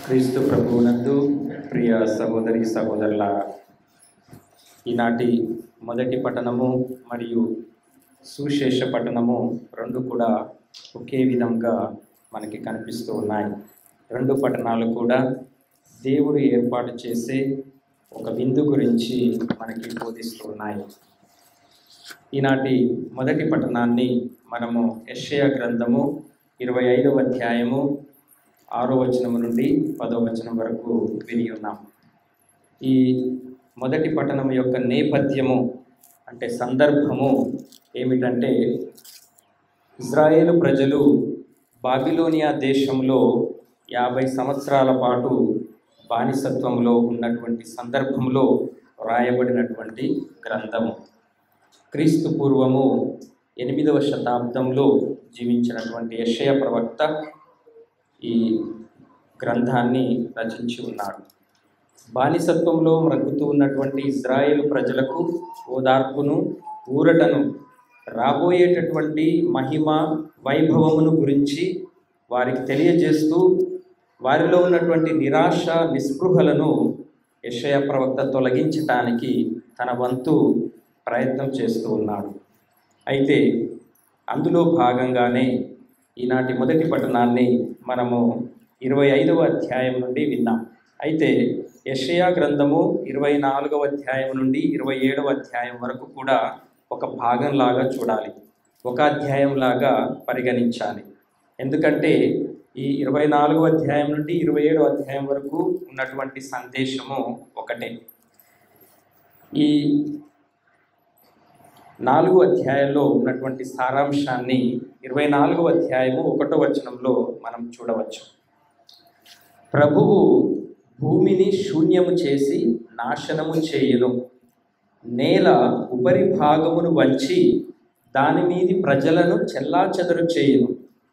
క్రీస్తు ప్రభువునందు ప్రియ సహోదరి సహోదరుల ఈనాటి మొదటి పట్టణము మరియు సుశేష పట్టణము రెండు కూడా ఒకే విధంగా మనకి కనిపిస్తూ ఉన్నాయి రెండు పట్టణాలు కూడా దేవుడు ఏర్పాటు చేసే ఒక విందు గురించి మనకి బోధిస్తూ ఉన్నాయి ఈనాటి మొదటి పట్టణాన్ని మనము యెషయ గ్రంథము ఇరవై ఐదవ అధ్యాయము ఆరో వచనం నుండి పదో వచనం వరకు విని ఉన్నాం ఈ మొదటి పట్టణం యొక్క నేపథ్యము అంటే సందర్భము ఏమిటంటే ఇజ్రాయేలు ప్రజలు బాబిలోనియా దేశంలో యాభై సంవత్సరాల పాటు బానిసత్వంలో ఉన్నటువంటి సందర్భంలో వ్రాయబడినటువంటి గ్రంథము క్రీస్తు పూర్వము ఎనిమిదవ శతాబ్దంలో జీవించినటువంటి యెషయ ప్రవక్త ఈ గ్రంథాన్ని రచించి ఉన్నాడు బానిసత్వంలో మ్రగ్గుతూ ఉన్నటువంటి ఇజ్రాయేల్ ప్రజలకు ఓదార్పును ఊరటను రాబోయేటటువంటి మహిమ వైభవమును గురించి వారికి తెలియజేస్తూ వారిలో ఉన్నటువంటి నిరాశ నిస్పృహలను యెషయ ప్రవక్త తొలగించటానికి తన వంతు ప్రయత్నం చేస్తూ ఉన్నాడు అయితే అందులో భాగంగానే ఈనాటి మొదటి పట్టణాన్ని మనము ఇరవై ఐదవ అధ్యాయం నుండి విన్నాం అయితే యషయా గ్రంథము ఇరవై నాలుగవ అధ్యాయం నుండి ఇరవై ఏడవ అధ్యాయం వరకు కూడా ఒక భాగంలాగా చూడాలి ఒక అధ్యాయంలాగా పరిగణించాలి ఎందుకంటే ఈ ఇరవై నాలుగవ అధ్యాయం నుండి ఇరవై ఏడవ అధ్యాయం వరకు ఉన్నటువంటి సందేశము ఒకటే ఈ నాలుగు అధ్యాయంలో ఉన్నటువంటి సారాంశాన్ని ఇరవై నాలుగవ అధ్యాయము ఒకటో వచనంలో మనం చూడవచ్చు ప్రభువు భూమిని శూన్యము చేసి నాశనము చేయును నేల ఉపరి భాగమును వంచి దాని మీది ప్రజలను చెల్లాచెదరు చేయును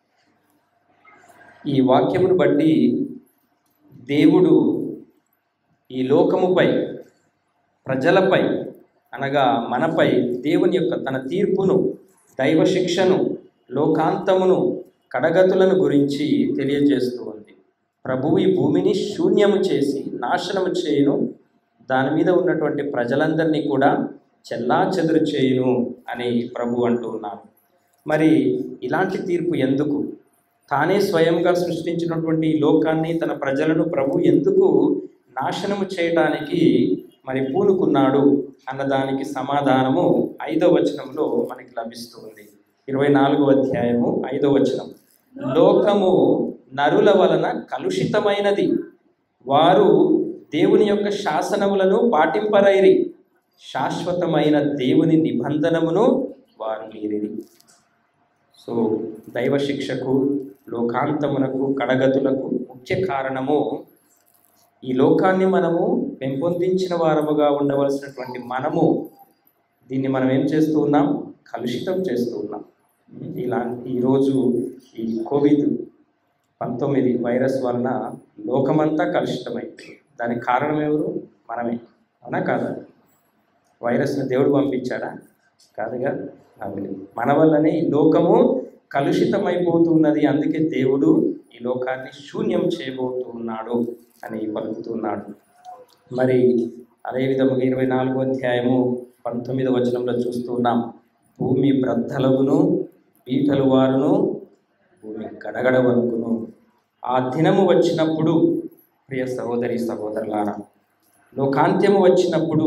ఈ వాక్యమును బట్టి దేవుడు ఈ లోకముపై ప్రజలపై అనగా మనపై దేవుని యొక్క తన తీర్పును దైవ శిక్షను లోకాంతమును కడగతులను గురించి తెలియజేస్తూ ఉంది ప్రభువు ఈ భూమిని శూన్యము చేసి నాశనము చేయును దాని మీద ఉన్నటువంటి ప్రజలందరినీ కూడా చెల్లా చెదురు చేయును అని ప్రభు అంటూ ఉన్నారు మరి ఇలాంటి తీర్పు ఎందుకు తానే స్వయంగా సృష్టించినటువంటి ఈ లోకాన్ని తన ప్రజలను ప్రభు ఎందుకు నాశనము చేయటానికి మరి పూనుకున్నాడు అన్నదానికి సమాధానము ఐదో వచనంలో మనకి లభిస్తుంది ఇరవై నాలుగో అధ్యాయము ఐదో వచనం లోకము నరుల వలన కలుషితమైనది వారు దేవుని యొక్క శాసనములను పాటింపరైరి శాశ్వతమైన దేవుని నిబంధనమును వారు మీరిరి సో దైవ శిక్షకు లోకాంతమునకు కడగతులకు ముఖ్య కారణము ఈ లోకాన్ని మనము పెంపొందించిన వారముగా ఉండవలసినటువంటి మనము దీన్ని మనం ఏం చేస్తూ ఉన్నాం కలుషితం చేస్తూ ఉన్నాం ఇలా ఈరోజు ఈ కోవిడ్ పంతొమ్మిది వైరస్ వలన లోకమంతా కలుషితమైంది దానికి కారణం ఎవరు మనమే అవునా కాదా వైరస్ని దేవుడు పంపించాడా కాదుగా అవును మన వల్లనే ఈ లోకము కలుషితమైపోతున్నది అందుకే దేవుడు ఈ లోకాన్ని శూన్యం చేయబోతూ ఉన్నాడు అని పలుకుతున్నాడు మరి అదేవిధముగా ఇరవై నాలుగో అధ్యాయము పంతొమ్మిదో వచనంలో చూస్తున్నాం భూమి బ్రద్దలగును పీటలు వారును భూమి గడగడ వరకును ఆ దినము వచ్చినప్పుడు ప్రియ సహోదరి సహోదరులారా లోకాంత్యము వచ్చినప్పుడు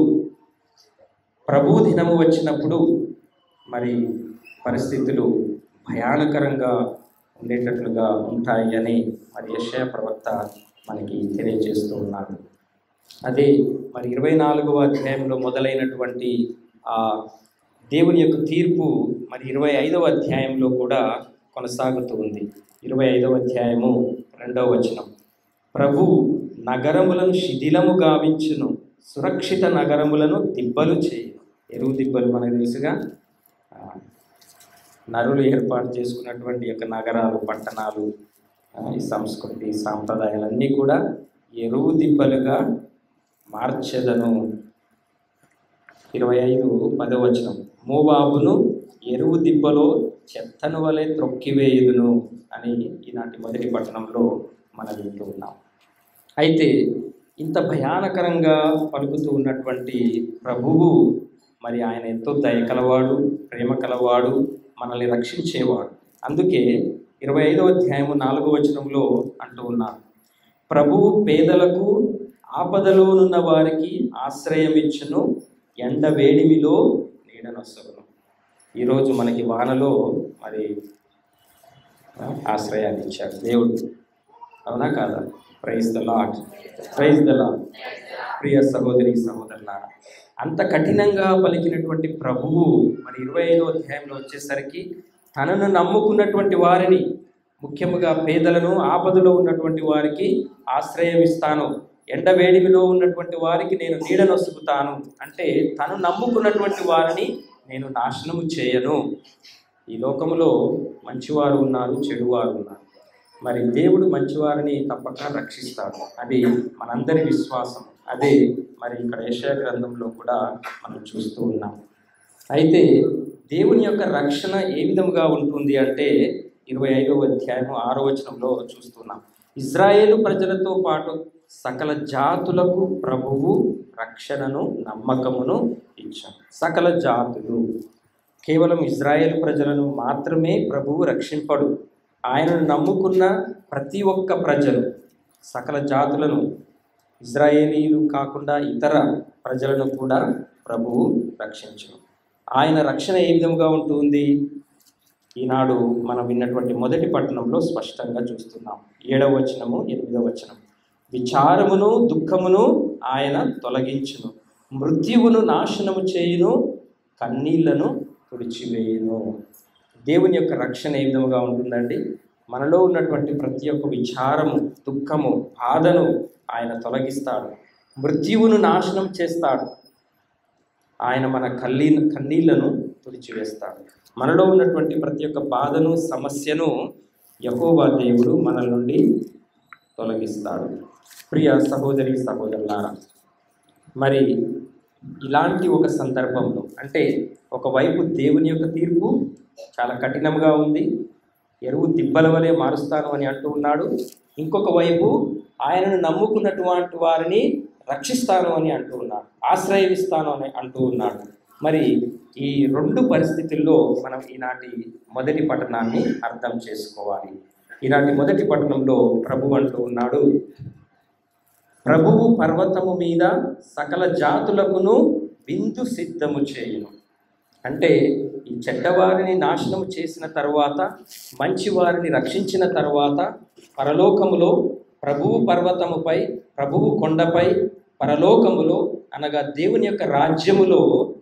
ప్రభు దినము వచ్చినప్పుడు మరి పరిస్థితులు భయానకరంగా ఉండేటట్లుగా ఉంటాయి అని మరి యశయ ప్రవక్త మనకి తెలియజేస్తూ ఉన్నాడు అదే మరి ఇరవై నాలుగవ అధ్యాయంలో మొదలైనటువంటి ఆ దేవుని యొక్క తీర్పు మరి ఇరవై ఐదవ అధ్యాయంలో కూడా కొనసాగుతూ ఉంది ఇరవై ఐదవ అధ్యాయము రెండవ వచనం ప్రభు నగరములను శిథిలము గావించును సురక్షిత నగరములను దిబ్బలు చేయును ఎరువు దిబ్బలు మనకు తెలుసుగా ఆ, నరులు ఏర్పాటు చేసుకున్నటువంటి యొక్క నగరాలు పట్టణాలు ఆ, ఈ సంస్కృతి సాంప్రదాయాలన్నీ కూడా ఎరువు దిబ్బలుగా మార్చెదను ఇరవై ఐదు పదవచనం మోబాబును ఎరువు దిబ్బలో చెత్తను వలె త్రొక్కివేయుదును అని ఈనాటి మొదటి పట్టణంలో మనం వింటూ ఉన్నాం అయితే ఇంత భయానకరంగా పలుకుతూ ఉన్నటువంటి ప్రభువు మరి ఆయన ఎంతో దయ కలవాడు ప్రేమ కలవాడు మనల్ని రక్షించేవాడు అందుకే ఇరవై ఐదవ అధ్యాయము నాలుగవ వచనంలో అంటూ ఉన్నారు ప్రభువు పేదలకు ఆపదలోనున్న వారికి ఆశ్రయమిచ్చును ఎండ వేడిమిలో నీడనొసగును ఈరోజు మనకి వానలో మరి ఆశ్రయాన్ని ఇచ్చాడు దేవుడు అవునా కాదా praise the Lord praise the Lord ప్రియ సహోదరి సహోదరులారా అంత కఠినంగా పలికినటువంటి ప్రభువు మరి ఇరవై ఐదో అధ్యాయంలో వచ్చేసరికి తనను నమ్ముకున్నటువంటి వారిని ముఖ్యముగా పేదలను ఆపదలో ఉన్నటువంటి వారికి ఆశ్రయం ఇస్తాను ఎండ వేడిమిలో ఉన్నటువంటి వారికి నేను నీడనొసుకుతాను అంటే తను నమ్ముకున్నటువంటి వారిని నేను నాశనము చేయను ఈ లోకములో మంచివారు ఉన్నారు చెడువారు ఉన్నారు మరి దేవుడు మంచివారిని తప్పక రక్షిస్తాడు అది మనందరి విశ్వాసం అదే మరి ఇక్కడ యెషయా గ్రంథంలో కూడా మనం చూస్తూ ఉన్నాం అయితే దేవుని యొక్క రక్షణ ఏ విధముగా ఉంటుంది అంటే ఇరవై ఐదవ అధ్యాయం ఆరో వచనంలో చూస్తున్నాం ఇజ్రాయేలు ప్రజలతో పాటు సకల జాతులకు ప్రభువు రక్షణను నమ్మకమును ఇచ్చాడు సకల జాతులు కేవలం ఇజ్రాయేల్ ప్రజలను మాత్రమే ప్రభువు రక్షింపడు ఆయనను నమ్ముకున్న ప్రతి ఒక్క ప్రజలు సకల జాతులను ఇజ్రాయేలీలు కాకుండా ఇతర ప్రజలను కూడా ప్రభువు రక్షించును ఆయన రక్షణ ఏ విధంగా ఉంటుంది ఈనాడు మనం విన్నటువంటి మొదటి పట్టణంలో స్పష్టంగా చూస్తున్నాం ఏడవ వచనము ఎనిమిదవ వచనం విచారమును దుఃఖమును ఆయన తొలగించును మృత్యువును నాశనము చేయును కన్నీళ్లను తుడిచివేయును దేవుని యొక్క రక్షణ ఏ విధముగా ఉంటుందండి మనలో ఉన్నటువంటి ప్రతి ఒక్క విచారము దుఃఖము బాధను ఆయన తొలగిస్తాడు మృత్యువును నాశనం చేస్తాడు ఆయన మన కల్లీ కన్నీళ్లను తుడిచివేస్తాడు మనలో ఉన్నటువంటి ప్రతి ఒక్క బాధను సమస్యను యహోవా దేవుడు మన నుండి తొలగిస్తాడు ప్రియ సహోదరి సహోదరులారా మరి ఇలాంటి ఒక సందర్భంలో అంటే ఒకవైపు దేవుని యొక్క తీర్పు చాలా కఠినంగా ఉంది ఎరువు దిబ్బల వలె మారుస్తాను అని అంటూ ఉన్నాడు ఇంకొక వైపు ఆయనను నమ్ముకున్నటువంటి వారిని రక్షిస్తాను అని అంటూ ఉన్నాడు ఆశ్రయమిస్తాను అని అంటూ ఉన్నాడు మరి ఈ రెండు పరిస్థితుల్లో మనం ఈనాటి మొదటి పట్టణాన్ని అర్థం చేసుకోవాలి ఈనాటి మొదటి పట్టణంలో ప్రభు అంటూ ఉన్నాడు ప్రభువు పర్వతము మీద సకల జాతులకును విందు సిద్ధము చేయును అంటే ఈ చెడ్డవారిని నాశనం చేసిన తర్వాత మంచివారిని రక్షించిన తర్వాత పరలోకములో ప్రభువు పర్వతముపై ప్రభువు కొండపై పరలోకములో అనగా దేవుని యొక్క రాజ్యములో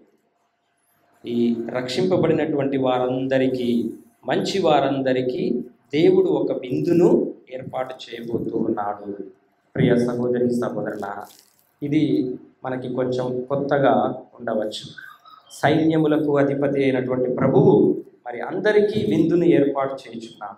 ఈ రక్షింపబడినటువంటి వారందరికీ మంచి వారందరికీ దేవుడు ఒక బిందును ఏర్పాటు చేయబోతూ ఉన్నాడు ప్రియ సహోదరి సహోదరుల ఇది మనకి కొంచెం కొత్తగా ఉండవచ్చు సైన్యములకు అధిపతి అయినటువంటి ప్రభువు మరి అందరికీ విందును ఏర్పాటు చేయుచున్నాడు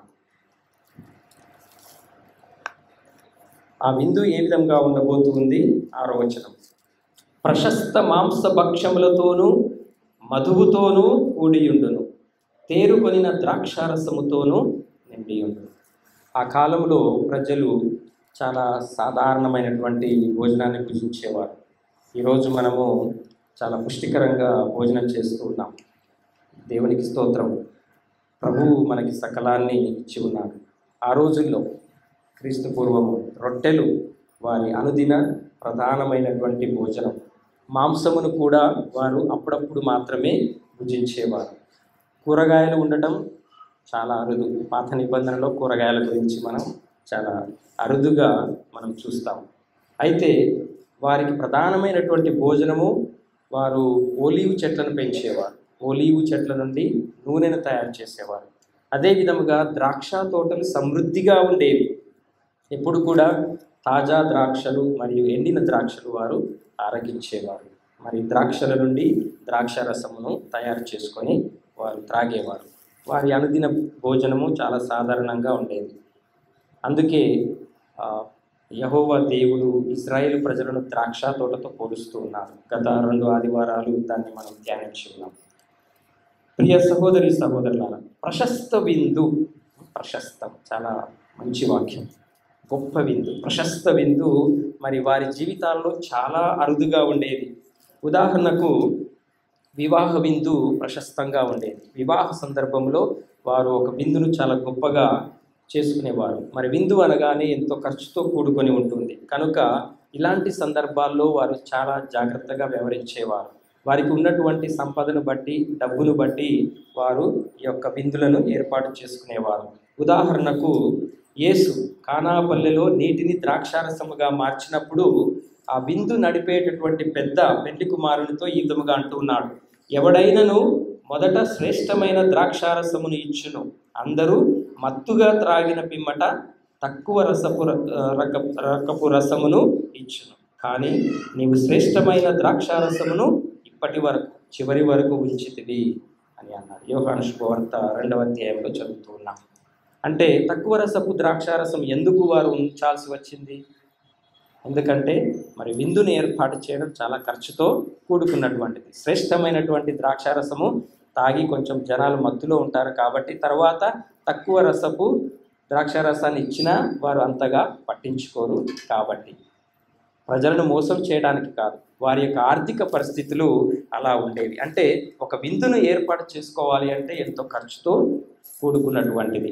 ఆ విందు ఏ విధంగా ఉండబోతుంది ఆరో వచనం ప్రశస్త మాంస భక్ష్యములతోనూ మధువుతోనూ కూడియుండును తేరుకొనిన ద్రాక్షారసముతోనూ నిండియుండును ఆ కాలంలో ప్రజలు చాలా సాధారణమైనటువంటి భోజనాన్ని భుజించేవారు ఈరోజు మనము చాలా పుష్టికరంగా భోజనం చేస్తూ ఉన్నాం దేవునికి స్తోత్రం ప్రభువు మనకి సకలాన్ని ఇచ్చి ఉన్నాడు ఆ రోజుల్లో క్రీస్తు పూర్వము రొట్టెలు వారి అనుదిన ప్రధానమైనటువంటి భోజనం మాంసమును కూడా వారు అప్పుడప్పుడు మాత్రమే భుజించేవారు కూరగాయలు ఉండటం చాలా అరుదు పాత నిబంధనలో కూరగాయల గురించి మనం చాలా అరుదుగా మనం చూస్తాం అయితే వారికి ప్రధానమైనటువంటి భోజనము వారు ఓలీవు చెట్లను పెంచేవారు ఓలీవు చెట్ల నుండి నూనెను తయారు చేసేవారు అదే విధముగా ద్రాక్ష తోటలు సమృద్ధిగా ఉండేవి ఎప్పుడు కూడా తాజా ద్రాక్షలు మరియు ఎండిన ద్రాక్షలు వారు ఆరగించేవారు మరి ద్రాక్షల నుండి ద్రాక్ష రసమును తయారు చేసుకొని వారు త్రాగేవారు వారి అనుదిన భోజనము చాలా సాధారణంగా ఉండేది అందుకే ఆ, యెహోవా దేవుడు ఇస్రాయేల్ ప్రజలను ద్రాక్ష తోటతో పోలుస్తూ ఉన్నారు గత రెండు ఆదివారాలు దాన్ని మనం ధ్యానించి ఉన్నాం ప్రియ సహోదరి సహోదరులారా ప్రశస్త విందు ప్రశస్తం చాలా మంచి వాక్యం గొప్ప విందు ప్రశస్త విందు మరి వారి జీవితాల్లో చాలా అరుదుగా ఉండేది ఉదాహరణకు వివాహ విందు ప్రశస్తంగా ఉండేది వివాహ సందర్భంలో వారు ఒక విందును చాలా గొప్పగా చేసుకునేవారు మరి విందు అనగానే ఎంతో ఖర్చుతో కూడుకొని ఉంటుంది కనుక ఇలాంటి సందర్భాల్లో వారు చాలా జాగ్రత్తగా వ్యవహరించేవారు వారికి ఉన్నటువంటి సంపదను బట్టి డబ్బును బట్టి వారు ఈ యొక్క విందులను ఏర్పాటు చేసుకునేవారు ఉదాహరణకు యేసు కానాపల్లెలో నీటిని ద్రాక్షారసముగా మార్చినప్పుడు ఆ విందు నడిపేటటువంటి పెద్ద పెళ్లి కుమారునితో ఈ విధముగా అంటున్నాడు ఎవడైనను మొదట శ్రేష్టమైన ద్రాక్షారసమును ఇచ్చును అందరూ మత్తుగా త్రాగిన పిమ్మట తక్కువ రసపు ర- రక రకపు రసమును ఇచ్చును కానీ నీవు శ్రేష్టమైన ద్రాక్షారసమును ఇప్పటి వరకు చివరి వరకు ఉంచితివి అని అన్నాడు యోహాను శుభవార్త రెండవ అధ్యాయంలో చదువుతూ ఉన్నాం అంటే తక్కువ రసపు ద్రాక్షారసం ఎందుకు వారు ఉంచాల్సి వచ్చింది ఎందుకంటే మరి విందుని ఏర్పాటు చేయడం చాలా ఖర్చుతో కూడుకున్నటువంటిది శ్రేష్టమైనటువంటి ద్రాక్షారసము తాగి కొంచెం జనాలు మత్తులో ఉంటారు కాబట్టి తర్వాత తక్కువ రసపు ద్రాక్షారసాన్ని ఇచ్చినా వారు అంతగా పట్టించుకోరు కాబట్టి ప్రజలను మోసం చేయడానికి కాదు వారి యొక్క ఆర్థిక పరిస్థితులు అలా ఉండేవి అంటే ఒక విందును ఏర్పాటు చేసుకోవాలి అంటే ఎంతో ఖర్చుతో కూడుకున్నటువంటిది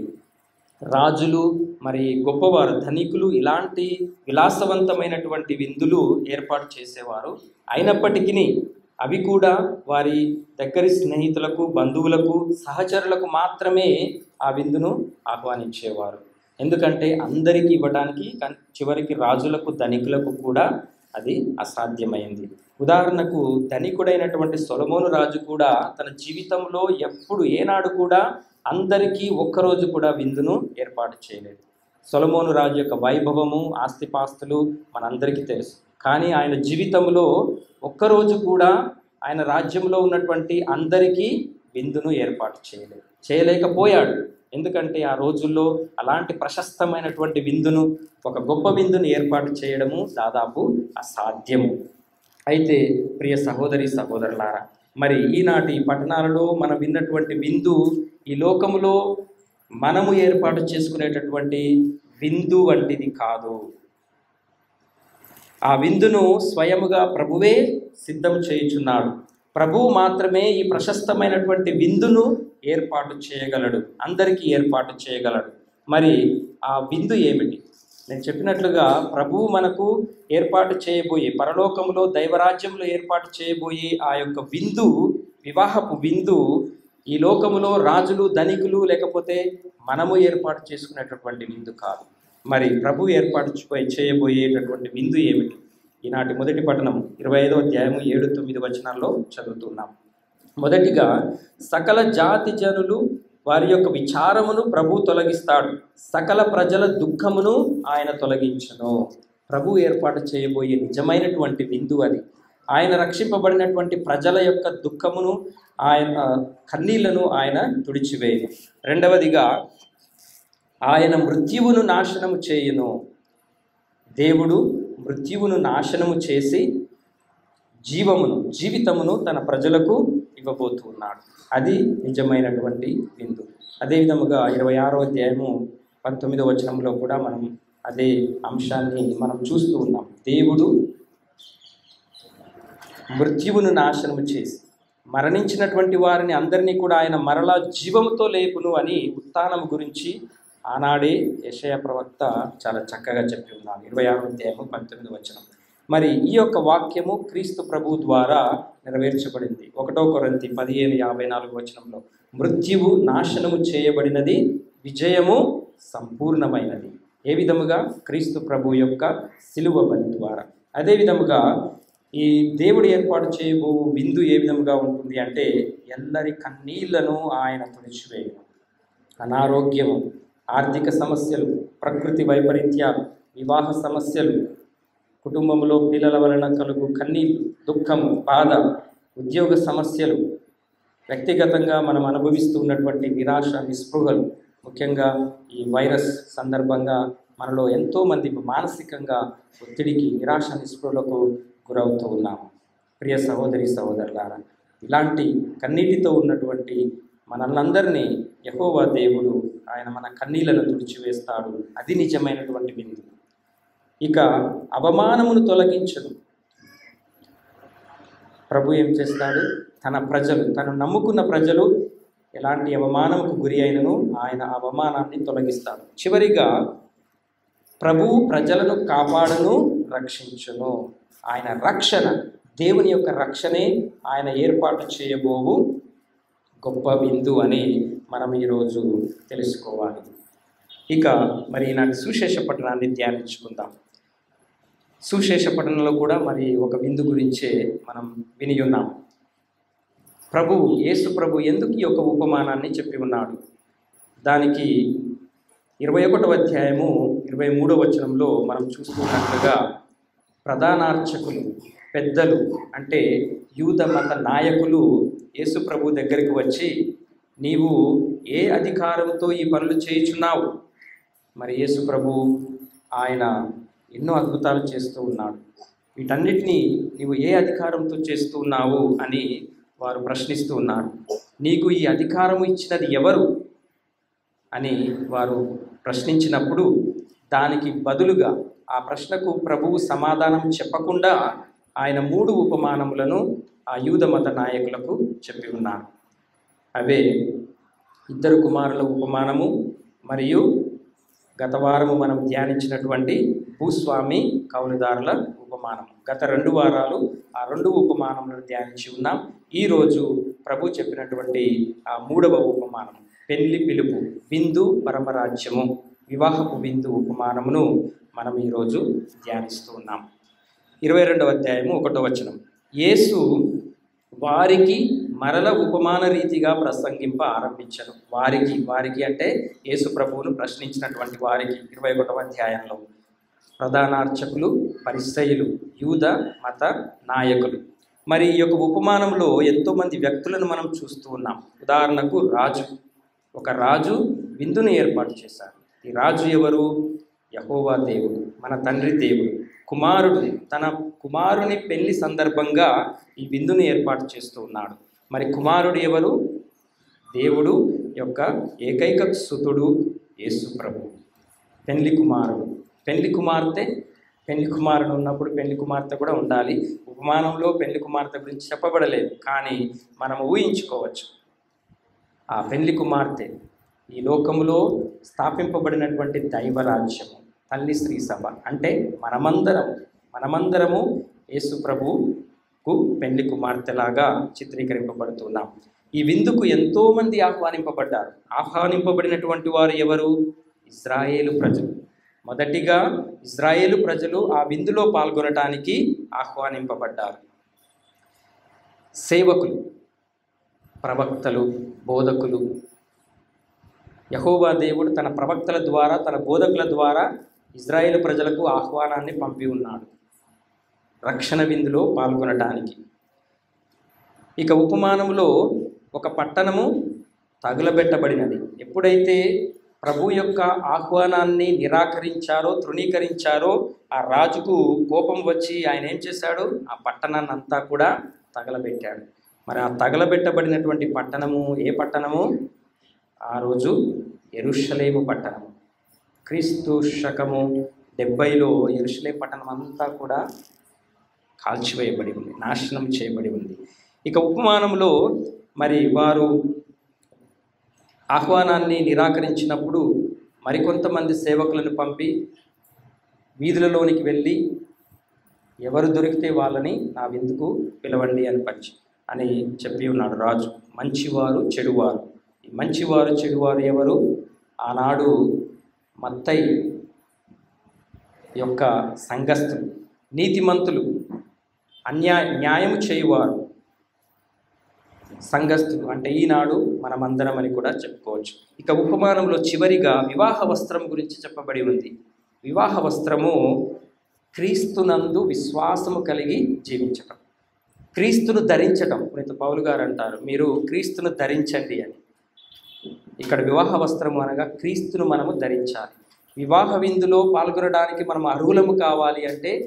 రాజులు మరి గొప్పవారు ధనికులు ఇలాంటి విలాసవంతమైనటువంటి విందులు ఏర్పాటు చేసేవారు అయినప్పటికీ అవి కూడా వారి దగ్గరి స్నేహితులకు బంధువులకు సహచరులకు మాత్రమే ఆ విందును ఆహ్వానించేవారు ఎందుకంటే అందరికీ ఇవ్వడానికి కన్- చివరికి రాజులకు ధనికులకు కూడా అది అసాధ్యమైంది ఉదాహరణకు ధనికుడైనటువంటి సొలమోను రాజు కూడా తన జీవితంలో ఎప్పుడు ఏనాడు కూడా అందరికీ ఒక్కరోజు కూడా విందును ఏర్పాటు చేయలేదు సొలమోను రాజు యొక్క వైభవము ఆస్తిపాస్తులు మనందరికీ తెలుసు కానీ ఆయన జీవితంలో ఒక్కరోజు కూడా ఆయన రాజ్యంలో ఉన్నటువంటి అందరికీ విందును ఏర్పాటు చేయలేదు చేయలేకపోయాడు ఎందుకంటే ఆ రోజుల్లో అలాంటి ప్రశస్తమైనటువంటి విందును ఒక గొప్ప విందును ఏర్పాటు చేయడము దాదాపు అసాధ్యము అయితే ప్రియ సహోదరి సహోదరులారా మరి ఈనాటి పట్టణాలలో మనం విన్నటువంటి విందు ఈ లోకములో మనము ఏర్పాటు చేసుకునేటటువంటి విందు వంటిది కాదు ఆ విందును స్వయముగా ప్రభువే సిద్ధం చేయుచున్నాడు ప్రభువు మాత్రమే ఈ ప్రశస్తమైనటువంటి విందును ఏర్పాటు చేయగలడు అందరికీ ఏర్పాటు చేయగలడు మరి ఆ విందు ఏమిటి నేను చెప్పినట్లుగా ప్రభువు మనకు ఏర్పాటు చేయబోయే పరలోకంలో దైవరాజ్యంలో ఏర్పాటు చేయబోయే ఆ యొక్క విందు వివాహపు విందు ఈ లోకములో రాజులు ధనికులు లేకపోతే మనము ఏర్పాటు చేసుకునేటటువంటి విందు కాదు మరి ప్రభు ఏర్పాటు చే- చేయబోయేటటువంటి విందు ఏమిటి ఈనాటి మొదటి పట్టణం ఇరవై ఐదో అధ్యాయము ఏడు తొమ్మిది వచనాల్లో చదువుతున్నాం మొదటిగా సకల జాతి జనులు వారి యొక్క విచారమును ప్రభు తొలగిస్తాడు సకల ప్రజల దుఃఖమును ఆయన తొలగించును ప్రభు ఏర్పాటు చేయబోయే నిజమైనటువంటి విందు అది ఆయన రక్షింపబడినటువంటి ప్రజల యొక్క దుఃఖమును ఆయన కన్నీళ్లను ఆయన తుడిచివేయను రెండవదిగా ఆయన మృత్యువును నాశనము చేయును దేవుడు మృత్యువును నాశనము చేసి జీవమును జీవితమును తన ప్రజలకు ఇవ్వబోతూ ఉన్నాడు అది నిజమైనటువంటి విందు అదే విధముగా ఇరవై ఆరో అధ్యాయము పంతొమ్మిదో వచనంలో కూడా మనం అదే అంశాన్ని మనం చూస్తూ ఉన్నాం దేవుడు మృత్యువును నాశనము చేసి మరణించినటువంటి వారిని అందరినీ కూడా ఆయన మరలా జీవముతో లేపును అని ఉత్థానం గురించి ఆనాడే యెషయా ప్రవక్త చాలా చక్కగా చెప్పి ఉన్నాడు ఇరవై ఆరో అధ్యాయము పంతొమ్మిది వచనం మరి ఈ యొక్క వాక్యము క్రీస్తు ప్రభు ద్వారా నెరవేర్చబడింది ఒకటో కొరంతి పదిహేను యాభై నాలుగు వచనంలో మృత్యువు నాశనము చేయబడినది విజయము సంపూర్ణమైనది ఏ విధముగా క్రీస్తు ప్రభు యొక్క సిలువ బలి ద్వారా అదే విధముగా ఈ దేవుడు ఏర్పాటు చేయబో విందు ఏ విధముగా ఉంటుంది అంటే ఎల్లరి కన్నీళ్లను ఆయన తుడిచివేయను అనారోగ్యము ఆర్థిక సమస్యలు ప్రకృతి వైపరీత్యాలు వివాహ సమస్యలు కుటుంబంలో పిల్లల వలన కలుగు కన్నీళ్ళు దుఃఖము బాధ ఉద్యోగ సమస్యలు వ్యక్తిగతంగా మనం అనుభవిస్తూ ఉన్నటువంటి నిరాశ నిస్పృహలు ముఖ్యంగా ఈ వైరస్ సందర్భంగా మనలో ఎంతోమంది మానసికంగా ఒత్తిడికి నిరాశ నిస్పృహలకు గురవుతూ ఉన్నాము ప్రియ సహోదరి సహోదరులారా ఇలాంటి కన్నీటితో ఉన్నటువంటి మనల్నందరినీ యహోవా దేవుడు ఆయన మన కన్నీళ్లను తుడిచివేస్తాడు అది నిజమైనటువంటి విందు ఇక అవమానమును తొలగించదు ప్రభు ఏం చేస్తాడు తన ప్రజలు తను నమ్ముకున్న ప్రజలు ఎలాంటి అవమానముకు గురి అయినను ఆయన అవమానాన్ని తొలగిస్తాడు చివరిగా ప్రభు ప్రజలను కాపాడును రక్షించును ఆయన రక్షణ దేవుని యొక్క రక్షణే ఆయన ఏర్పాటు చేయబోవు గొప్ప విందు అని మనం ఈరోజు తెలుసుకోవాలి ఇక మరి ఈనాటి సుశేష పట్టణాన్ని ధ్యానించుకుందాం సుశేష పట్టణంలో కూడా మరి ఒక విందు గురించే మనం విని ఉన్నాం ప్రభు యేసు ప్రభు ఎందుకు ఈ యొక్క ఉపమానాన్ని చెప్పి ఉన్నాడు దానికి ఇరవై ఒకటవ అధ్యాయము ఇరవై మూడవ వచనంలో మనం చూస్తున్నట్లుగా ప్రధానార్చకులు పెద్దలు అంటే యూద మత నాయకులు యేసు ప్రభు దగ్గరికి వచ్చి నీవు ఏ అధికారంతో ఈ పనులు చేయుచున్నావు మరి యేసు ప్రభు ఆయన ఎన్నో అద్భుతాలు చేస్తూ ఉన్నాడు వీటన్నిటినీ నీవు ఏ అధికారంతో చేస్తూ ఉన్నావు అని వారు ప్రశ్నిస్తూ ఉన్నారు నీకు ఈ అధికారం ఇచ్చినది ఎవరు అని వారు ప్రశ్నించినప్పుడు దానికి బదులుగా ఆ ప్రశ్నకు ప్రభువు సమాధానం చెప్పకుండా ఆయన మూడు ఉపమానములను ఆ యూద మత నాయకులకు చెప్పి ఉన్నారు అవే ఇద్దరు కుమారుల ఉపమానము మరియు గత వారము మనం ధ్యానించినటువంటి భూస్వామి కౌలుదారుల ఉపమానం గత రెండు వారాలు ఆ రెండు ఉపమానములను ధ్యానించి ఉన్నాం ఈరోజు ప్రభు చెప్పినటువంటి ఆ మూడవ ఉపమానం పెళ్లి పిలుపు విందు పరమరాజ్యము వివాహపు విందు ఉపమానమును మనం ఈరోజు ధ్యానిస్తూ ఉన్నాం ఇరవై రెండవ అధ్యాయము ఒకటో వచనం యేసు వారికి మరల ఉపమాన రీతిగా ప్రసంగింప ఆరంభించను వారికి వారికి అంటే యేసు ప్రభువును ప్రశ్నించినటువంటి వారికి ఇరవై ఒకటవ అధ్యాయంలో ప్రధానార్చకులు పరిసయులు యూద మత నాయకులు మరి ఈ యొక్క ఉపమానంలో ఎంతోమంది వ్యక్తులను మనం చూస్తూ ఉన్నాం ఉదాహరణకు రాజు ఒక రాజు విందును ఏర్పాటు చేశారు ఈ రాజు ఎవరు యహోవా దేవుడు మన తండ్రి దేవుడు కుమారుడు తన కుమారుని పెళ్లి సందర్భంగా ఈ విందును ఏర్పాటు చేస్తూ ఉన్నాడు మరి కుమారుడు ఎవరు దేవుడు యొక్క ఏకైక సుతుడు యేసు ప్రభు పెళ్లి కుమారుడు పెళ్లి కుమార్తె పెళ్లి కుమారుడు ఉన్నప్పుడు పెళ్లి కుమార్తె కూడా ఉండాలి ఉపమానంలో పెళ్లి కుమార్తె గురించి చెప్పబడలేదు కానీ మనం ఊహించుకోవచ్చు ఆ పెళ్లి కుమార్తె ఈ లోకములో స్థాపింపబడినటువంటి దైవరాజ్యము తల్లి స్త్రీ సభ అంటే మనమందరం మనమందరము యేసు ప్రభువుకు పెళ్లి కుమార్తెలాగా చిత్రీకరింపబడుతున్నాం ఈ విందుకు ఎంతోమంది ఆహ్వానింపబడ్డారు ఆహ్వానింపబడినటువంటి వారు ఎవరు ఇజ్రాయేలు ప్రజలు మొదటిగా ఇజ్రాయేలు ప్రజలు ఆ విందులో పాల్గొనటానికి ఆహ్వానింపబడ్డారు సేవకులు ప్రవక్తలు బోధకులు యహోవా దేవుడు తన ప్రవక్తల ద్వారా తన బోధకుల ద్వారా ఇజ్రాయేల్ ప్రజలకు ఆహ్వానాన్ని పంపి ఉన్నాడు రక్షణ విందులో పాల్గొనటానికి ఇక ఉపమానంలో ఒక పట్టణము తగులబెట్టబడినది ఎప్పుడైతే ప్రభు యొక్క ఆహ్వానాన్ని నిరాకరించారో తృణీకరించారో ఆ రాజుకు కోపం వచ్చి ఆయన ఏం చేశాడు ఆ పట్టణాన్ని అంతా కూడా తగలబెట్టాడు మరి ఆ తగలబెట్టబడినటువంటి పట్టణము ఏ పట్టణము ఆ రోజు ఎరుషలేము పట్టణం క్రీస్తు శకము డెబ్బైలో ఎరుషలేం పట్టణం అంతా కూడా కాల్చివేయబడి ఉంది నాశనం చేయబడి ఉంది ఇక ఉపమానంలో మరి వారు ఆహ్వానాన్ని నిరాకరించినప్పుడు మరికొంతమంది సేవకులను పంపి వీధులలోనికి వెళ్ళి ఎవరు దొరికితే వాళ్ళని నా విందుకు పిలవండి అని పంచి అని చెప్పి ఉన్నాడు రాజు మంచివారు చెడువారు ఈ మంచివారు చెడువారు ఎవరు ఆనాడు మత్తై యొక్క సంఘస్థులు నీతిమంతులు అన్యాయ న్యాయము చేయువారు సంఘస్థులు అంటే ఈనాడు మనమందరం అని కూడా చెప్పుకోవచ్చు ఇక ఉపమానంలో చివరిగా వివాహ వస్త్రం గురించి చెప్పబడి ఉంది వివాహ వస్త్రము క్రీస్తునందు విశ్వాసము కలిగి జీవించటం క్రీస్తును ధరించటం పునీత పౌలు గారు అంటారు మీరు క్రీస్తును ధరించండి అని ఇక్కడ వివాహ వస్త్రము అనగా క్రీస్తును మనము ధరించాలి వివాహ విందులో పాల్గొనడానికి మనం అర్హులము కావాలి అంటే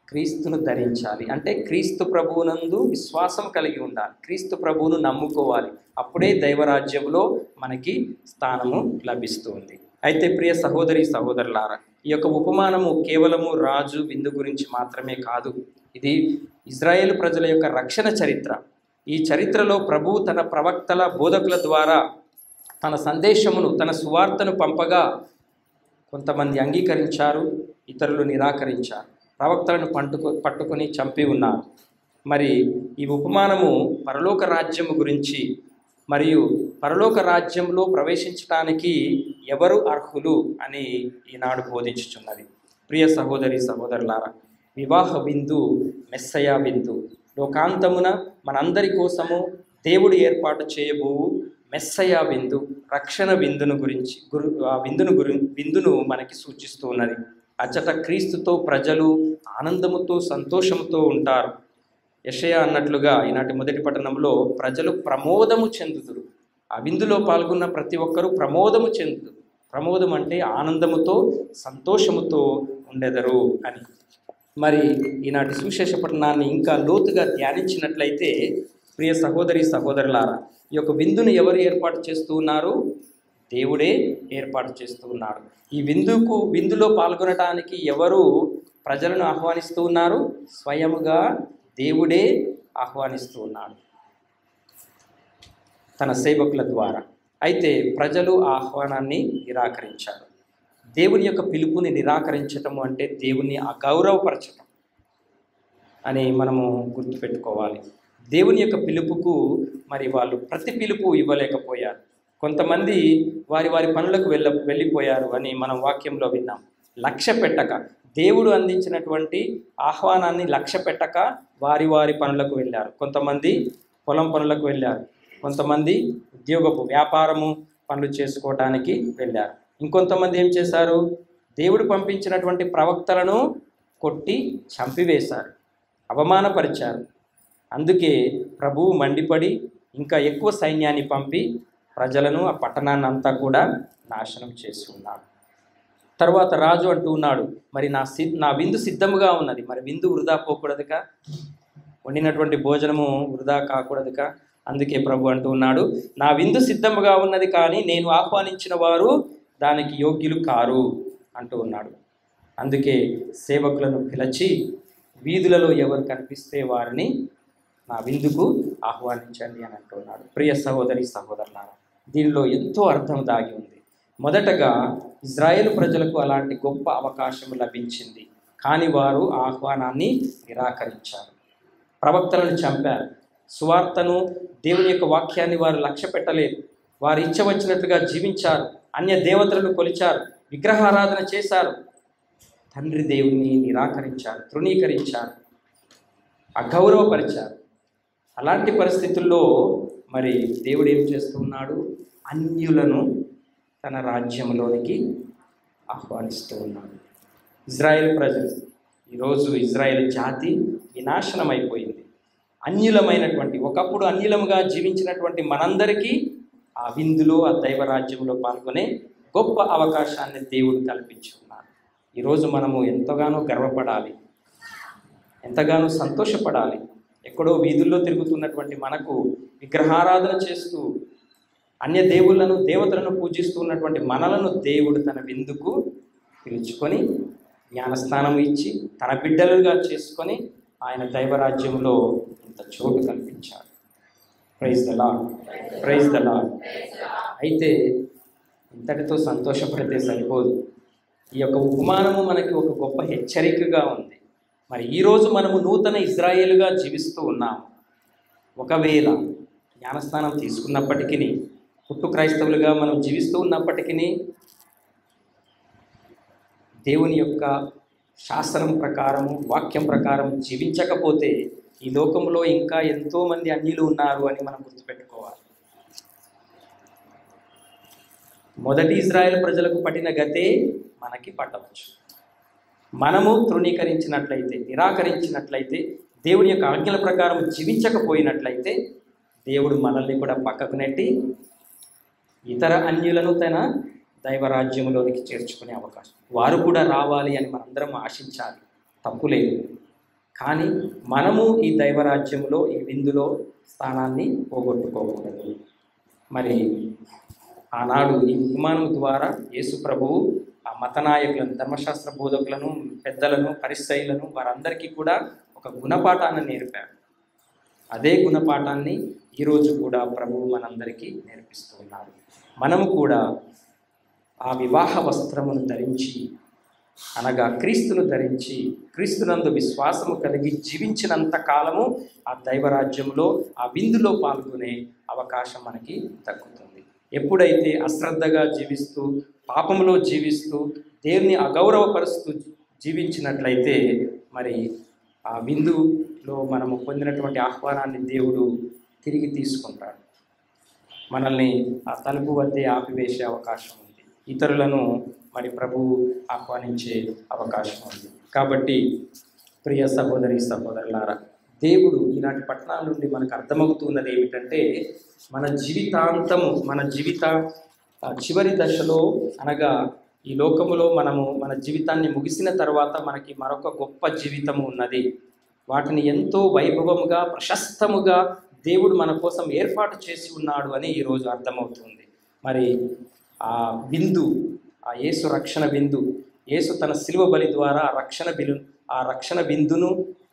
క్రీస్తును ధరించాలి అంటే క్రీస్తు ప్రభువునందు విశ్వాసం కలిగి ఉండాలి క్రీస్తు ప్రభువును నమ్ముకోవాలి అప్పుడే దైవరాజ్యంలో మనకి స్థానము లభిస్తుంది అయితే ప్రియ సహోదరి సహోదరులారా ఈ యొక్క ఉపమానము కేవలము రాజు విందు గురించి మాత్రమే కాదు ఇది ఇజ్రాయేల్ ప్రజల యొక్క రక్షణ చరిత్ర ఈ చరిత్రలో ప్రభువు తన ప్రవక్తల బోధకుల ద్వారా తన సందేశమును తన సువార్తను పంపగా కొంతమంది అంగీకరించారు ఇతరులు నిరాకరించారు ప్రవక్తలను పట్టుకు పట్టుకొని చంపి ఉన్నారు మరి ఈ ఉపమానము పరలోక రాజ్యము గురించి మరియు పరలోక రాజ్యంలో ప్రవేశించడానికి ఎవరు అర్హులు అని ఈనాడు బోధించుచున్నది ప్రియ సహోదరి సహోదరులారా వివాహ విందు మెస్సయ విందు లోకాంతమున మనందరి కోసము దేవుడు ఏర్పాటు చేయబోవు మెస్సయ విందు రక్షణ విందును గురించి గురు ఆ విందును గురి విందును మనకి సూచిస్తూ ఉన్నది అచ్చట క్రీస్తుతో ప్రజలు ఆనందముతో సంతోషముతో ఉంటారు యషయ అన్నట్లుగా ఈనాటి మొదటి పట్టణంలో ప్రజలు ప్రమోదము చెందుతురు ఆ విందులో పాల్గొన్న ప్రతి ఒక్కరూ ప్రమోదము చెందుతురు ప్రమోదం అంటే ఆనందముతో సంతోషముతో ఉండెదరు అని మరి ఈనాటి సువిశేష పట్టణాన్ని ఇంకా లోతుగా ధ్యానించినట్లయితే ప్రియ సహోదరి సహోదరులారా ఈ యొక్క విందును ఎవరు ఏర్పాటు చేస్తూ ఉన్నారు దేవుడే ఏర్పాటు చేస్తూ ఉన్నాడు ఈ విందుకు విందులో పాల్గొనడానికి ఎవరు ప్రజలను ఆహ్వానిస్తూ ఉన్నారు స్వయముగా దేవుడే ఆహ్వానిస్తూ ఉన్నాడు తన సేవకుల ద్వారా అయితే ప్రజలు ఆ ఆహ్వానాన్ని నిరాకరించారు దేవుని యొక్క పిలుపుని నిరాకరించటం అంటే దేవుని అగౌరవపరచటం అని మనము గుర్తుపెట్టుకోవాలి దేవుని యొక్క పిలుపుకు మరి వాళ్ళు ప్రతి పిలుపు ఇవ్వలేకపోయారు కొంతమంది వారి వారి పనులకు వెళ్ళ వెళ్ళిపోయారు అని మనం వాక్యంలో విన్నాం లక్ష్య పెట్టక దేవుడు అందించినటువంటి ఆహ్వానాన్ని లక్ష్య పెట్టక వారి వారి పనులకు వెళ్ళారు కొంతమంది పొలం పనులకు వెళ్ళారు కొంతమంది ఉద్యోగపు వ్యాపారము పనులు చేసుకోవడానికి వెళ్ళారు ఇంకొంతమంది ఏం చేశారు దేవుడు పంపించినటువంటి ప్రవక్తలను కొట్టి చంపివేశారు అవమానపరిచారు అందుకే ప్రభువు మండిపడి ఇంకా ఎక్కువ సైన్యాన్ని పంపి ప్రజలను ఆ పట్టణాన్ని అంతా కూడా నాశనం చేసి ఉన్నాడు తర్వాత రాజు అంటూ ఉన్నాడు మరి నా సి నా విందు సిద్ధముగా ఉన్నది మరి విందు వృధా పోకూడదుగా వండినటువంటి భోజనము వృధా కాకూడదుగా అందుకే ప్రభు అంటూ ఉన్నాడు నా విందు సిద్ధముగా ఉన్నది కానీ నేను ఆహ్వానించిన వారు దానికి యోగ్యులు కారు అంటూ ఉన్నాడు అందుకే సేవకులను పిలిచి వీధులలో ఎవరు కనిపిస్తే వారిని నా విందుకు ఆహ్వానించండి అని అంటున్నాడు ప్రియ సహోదరి సహోదరులారా దీనిలో ఎంతో అర్థం దాగి ఉంది మొదటగా ఇజ్రాయేల్ ప్రజలకు అలాంటి గొప్ప అవకాశం లభించింది కానీ వారు ఆ ఆహ్వానాన్ని నిరాకరించారు ప్రవక్తలను చంపారు సువార్తను దేవుని యొక్క వాక్యాన్ని వారు లక్ష్య పెట్టలేదు వారు ఇచ్చ వచ్చినట్లుగా జీవించారు అన్య దేవతలను కొలిచారు విగ్రహారాధన చేశారు తండ్రి దేవుణ్ణి నిరాకరించారు తృణీకరించారు అగౌరవపరిచారు అలాంటి పరిస్థితుల్లో మరి దేవుడు ఏం చేస్తున్నాడు అన్యులను తన రాజ్యంలోనికి ఆహ్వానిస్తూ ఉన్నాడు ఇజ్రాయెల్ ప్రజలు ఈరోజు ఇజ్రాయెల్ జాతి వినాశనం అయిపోయింది అన్యులమైనటువంటి ఒకప్పుడు అన్యులముగా జీవించినటువంటి మనందరికీ ఆ విందులో ఆ దైవ రాజ్యంలో పాల్గొనే గొప్ప అవకాశాన్ని దేవుడు కల్పించి ఉన్నాడు ఈరోజు మనము ఎంతగానో గర్వపడాలి ఎంతగానో సంతోషపడాలి ఎక్కడో వీధుల్లో తిరుగుతున్నటువంటి మనకు విగ్రహారాధన చేస్తూ అన్య దేవుళ్ళను దేవతలను పూజిస్తూ ఉన్నటువంటి మనలను దేవుడు తన విందుకు పిలుచుకొని జ్ఞానస్థానం ఇచ్చి తన బిడ్డలుగా చేసుకొని ఆయన దైవరాజ్యంలో ఇంత చోటు కల్పించాడు praise the Lord praise the Lord అయితే ఇంతటితో సంతోషపడితే సరిపోదు ఈ యొక్క ఉపమానము మనకి ఒక గొప్ప హెచ్చరికగా ఉంది మరి ఈరోజు మనము నూతన ఇజ్రాయేలుగా జీవిస్తూ ఉన్నాము ఒకవేళ జ్ఞానస్థానం తీసుకున్నప్పటికీ పుట్టు క్రైస్తవులుగా మనం జీవిస్తూ ఉన్నప్పటికీ దేవుని యొక్క శాస్త్రం ప్రకారము వాక్యం ప్రకారం జీవించకపోతే ఈ లోకంలో ఇంకా ఎంతోమంది అన్యులు ఉన్నారు అని మనం గుర్తుపెట్టుకోవాలి మొదటి ఇజ్రాయెల్ ప్రజలకు పట్టిన గతే మనకి పట్టవచ్చు మనము తృణీకరించినట్లయితే నిరాకరించినట్లయితే దేవుని యొక్క ఆజ్ఞల ప్రకారం జీవించకపోయినట్లయితే దేవుడు మనల్ని కూడా పక్కకు నెట్టి ఇతర అన్యులను తన దైవరాజ్యంలోనికి చేర్చుకునే అవకాశం వారు కూడా రావాలి అని మనందరం ఆశించాలి తప్పు లేదు కానీ మనము ఈ దైవరాజ్యంలో ఈ విందులో స్థానాన్ని పోగొట్టుకోకూడదు మరి ఆనాడు ఈ ఉపమానం ద్వారా యేసు ప్రభువు ఆ మత నాయకులను ధర్మశాస్త్ర బోధకులను పెద్దలను పరిస్థైలను వారందరికీ కూడా ఒక గుణపాఠాన్ని నేర్పారు అదే గుణపాఠాన్ని ఈరోజు కూడా ప్రభువు మనందరికీ నేర్పిస్తూ ఉన్నారు మనము కూడా ఆ వివాహ వస్త్రమును ధరించి అనగా క్రీస్తును ధరించి క్రీస్తునందు విశ్వాసము కలిగి జీవించినంత కాలము ఆ దైవరాజ్యంలో ఆ విందులో పాల్గొనే అవకాశం మనకి దక్కుతుంది ఎప్పుడైతే అశ్రద్ధగా జీవిస్తూ పాపంలో జీవిస్తూ దేవుని అగౌరవపరుస్తూ జీవించినట్లయితే మరి ఆ విందులో మనము పొందినటువంటి ఆహ్వానాన్ని దేవుడు తిరిగి తీసుకుంటాడు మనల్ని ఆ తలుపు వద్దే ఆపివేసే అవకాశం ఉంది ఇతరులను మరి ప్రభువు ఆహ్వానించే అవకాశం ఉంది కాబట్టి ప్రియ సహోదరి సహోదరులారా దేవుడు ఈనాటి పట్టణాల నుండి మనకు అర్థమవుతున్నది ఏమిటంటే మన జీవితాంతము మన జీవిత ఆ, చివరి దశలో అనగా ఈ లోకములో మనము మన జీవితాన్ని ముగిసిన తర్వాత మనకి మరొక గొప్ప జీవితము ఉన్నది వాటిని ఎంతో వైభవముగా ప్రశస్తముగా దేవుడు మన కోసం ఏర్పాటు చేసి ఉన్నాడు అని ఈరోజు అర్థమవుతుంది మరి ఆ బిందు ఆ యేసు రక్షణ బిందు యేసు తన శిలువ బలి ద్వారా ఆ రక్షణ బిలు ఆ రక్షణ బిందును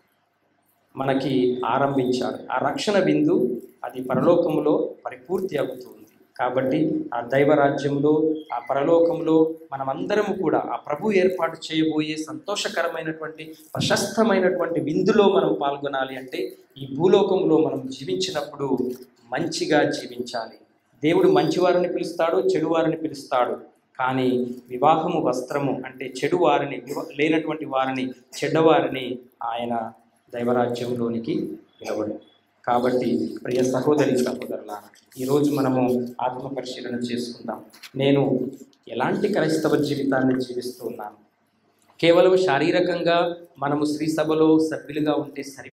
మనకి ఆరంభించాడు ఆ రక్షణ బిందు అది పరలోకములో పరిపూర్తి అవుతుంది కాబట్టి ఆ దైవరాజ్యంలో ఆ పరలోకంలో మనమందరము కూడా ఆ ప్రభు ఏర్పాటు చేయబోయే సంతోషకరమైనటువంటి ప్రశస్తమైనటువంటి విందులో మనం పాల్గొనాలి అంటే ఈ భూలోకంలో మనం జీవించినప్పుడు మంచిగా జీవించాలి దేవుడు మంచివారిని పిలుస్తాడు చెడువారిని పిలుస్తాడు కానీ వివాహము వస్త్రము అంటే చెడు వారిని వివ- లేనటువంటి వారిని చెడ్డవారిని ఆయన దైవరాజ్యంలోనికి పిలవడు కాబట్టి ప్రియ సహోదరి సహోదరుల ఈరోజు మనము ఆత్మ పరిశీలన చేసుకుందాం నేను ఎలాంటి క్రైస్తవ జీవితాన్ని జీవిస్తూ ఉన్నాను కేవలం శారీరకంగా మనము శ్రీ సభలో సభ్యులుగా ఉంటే సరి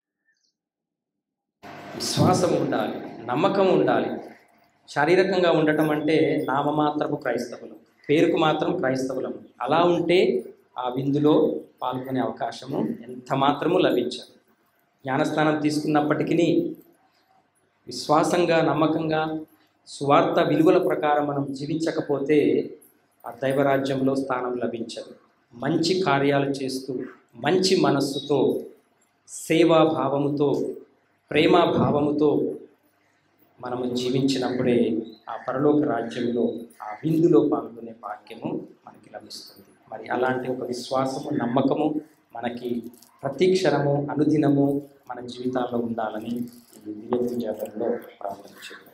విశ్వాసం ఉండాలి నమ్మకం ఉండాలి శారీరకంగా ఉండటం అంటే నామమాత్రపు క్రైస్తవులం పేరుకు మాత్రం క్రైస్తవులం అలా ఉంటే ఆ విందులో పాల్గొనే అవకాశము ఎంత మాత్రము లభించదు జ్ఞానస్నానం తీసుకున్నప్పటికీ విశ్వాసంగా నమ్మకంగా స్వార్థ విలువల ప్రకారం మనం జీవించకపోతే ఆ దైవరాజ్యంలో స్థానం లభించదు మంచి కార్యాలు చేస్తూ మంచి మనస్సుతో సేవా భావముతో ప్రేమ భావముతో మనము జీవించినప్పుడే ఆ పరలోక రాజ్యంలో ఆ విందులో పాల్గొనే భాగ్యము మనకి లభిస్తుంది మరి అలాంటి ఒక విశ్వాసము నమ్మకము మనకి ప్రతి క్షణము అనుదినము మన జీవితాల్లో ఉండాలని ఈ దివ్య పూజాతంలో ప్రార్థించారు